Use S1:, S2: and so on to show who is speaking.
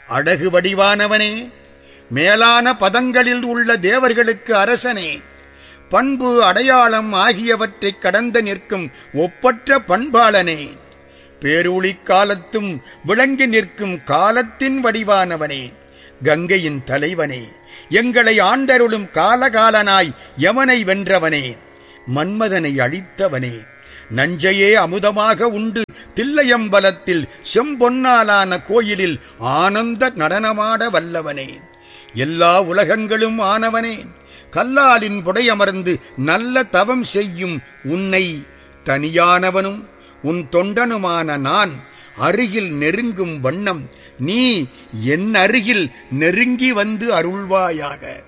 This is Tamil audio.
S1: அழகு வடிவானவனே மேலான பதங்களில் உள்ள தேவர்களுக்கு அரசனே பண்பு அடையாளம் ஆகியவற்றைக் கடந்து நிற்கும் ஒப்பற்ற பண்பாளனே பேரூழி காலத்தும் விளங்கி நிற்கும் காலத்தின் வடிவானவனே கங்கையின் தலைவனே எங்களை ஆண்டருளும் காலகாலனாய் யமனை வென்றவனே மன்மதனை அழித்தவனே நஞ்சையே அமுதமாக உண்டு தில்லையம்பலத்தில் செம்பொன்னாலான கோயிலில் ஆனந்த நடனமாட வல்லவனே எல்லா உலகங்களும் ஆனவனே கல்லாலின் புடையமர்ந்து நல்ல தவம் செய்யும் உன்னை தனியானவனும் உன் தொண்டனுமான நான் அருகில் நெருங்கும் வண்ணம் நீ என் அருகில் நெருங்கி வந்து அருள்வாயாக